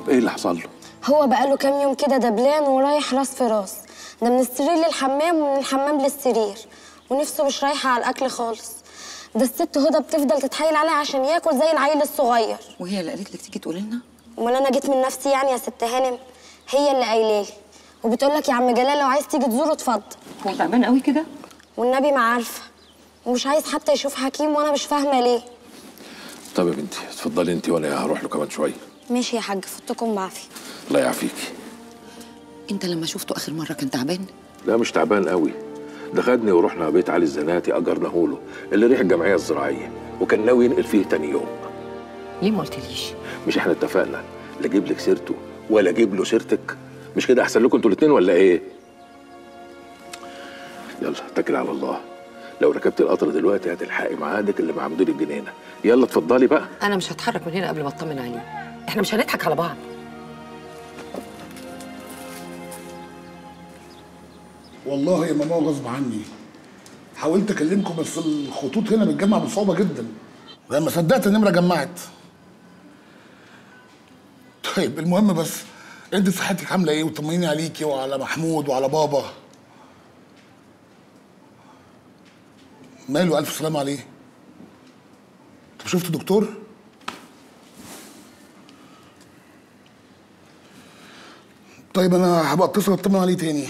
ايه اللي حصل له هو بقاله كام يوم كده دبلان ورايح راس في راس ده من السرير للحمام ومن الحمام للسرير ونفسه مش رايحة على الأكل خالص ده الست هدى بتفضل تتحايل عليه عشان ياكل زي العيل الصغير وهي اللي قالت لك تيجي تقولي لنا امال انا جيت من نفسي يعني يا ست هانم هي اللي قايله لي وبتقول لك يا عم جلال لو عايز تيجي تزوره اتفضل هو تعبان قوي كده والنبي ما عارفه ومش عايز حتى يشوف حكيم وانا مش فاهمه ليه طب يا بنتي اتفضلي انت وانا هروح له كمان شويه ماشي يا حاج فوتكم بعافيه الله يعافيكي انت لما شفته اخر مره كان تعبان لا مش تعبان قوي ده خدني ورحنا بيت علي الزناتي اجرناه له اللي ريح الجمعيه الزراعيه وكان ناوي ينقل فيه تاني يوم ليه ما قلتليش مش احنا اتفقنا لا اجيب لك سيرته ولا اجيب له سيرتك مش كده احسن لكم انتوا الاثنين ولا ايه يلا اتكل على الله لو ركبت القطر دلوقتي هتلحقي ميعادك اللي مع مدير الجنينه يلا اتفضلي بقى انا مش هتحرك من هنا قبل ما اطمن عليه احنا مش هنضحك على بعض والله يا ماما غصب عني حاولت اكلمكم بس الخطوط هنا بتجمع بصعوبه جدا لما صدقت النمره جمعت طيب المهم بس انت صحتك عامله ايه وطمنيني عليكي وعلى محمود وعلى بابا ماله الف سلامه عليه طب شفت دكتور طيب انا هبقى اتصل اطمن عليه تاني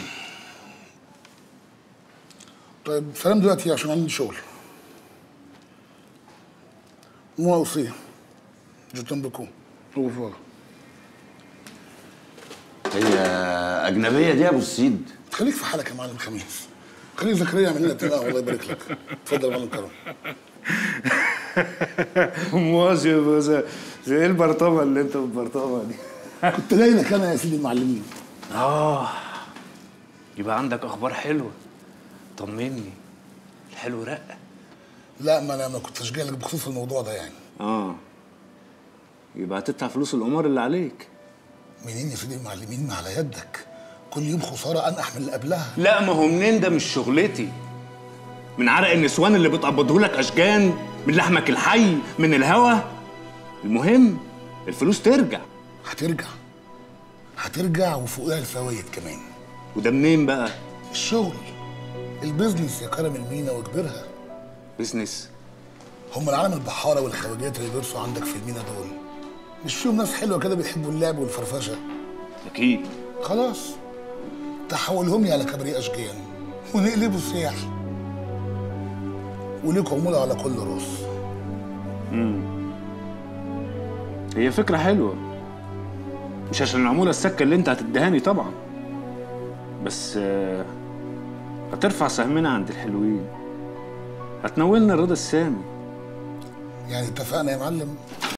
طيب سلام دلوقتي عشان عندي شغل مو اوصي جو تم بكو au revoir. هي أجنبية دي يا أبو السيد خليك في حالك يا معلم خميس خلي زكريا يعمل لنا اتفاق الله يبارك لك اتفضل يا معلم كرم مواجه بس ايه البرطمه اللي انت بتبرطمها دي كنت جاي لك انا يا سيدي المعلمين اه يبقى عندك اخبار حلوه طمني الحلو رق لا ما انا ما كنتش جاي لك بخصوص الموضوع ده يعني اه يبقى هتدفع فلوس القمار اللي عليك منين يا سيدي المعلمين ما على يدك كل يوم خساره انقح من اللي قبلها لا ما هو منين ده مش شغلتي من عرق النسوان اللي بتقبضه لك اشجان من لحمك الحي من الهوا المهم الفلوس ترجع هترجع هترجع وفوقها الفوايد كمان وده منين بقى الشغل البيزنس يا كرم المينا وكبرها بيزنس هم العالم البحاره والخواجات اللي بيرسوا عندك في المينا دول مش فيهم ناس حلوه كده بيحبوا اللعب والفرفشه اكيد خلاص تحولهم لي على كبري اشجان ونقلبوا سياح وليك عمولة على كل راس هي فكرة حلوة مش عشان العمولة السكة اللي انت هتدهاني طبعا بس آه، هترفع سهمنا عند الحلوين هتنولنا الرضا السامي يعني اتفقنا يا معلم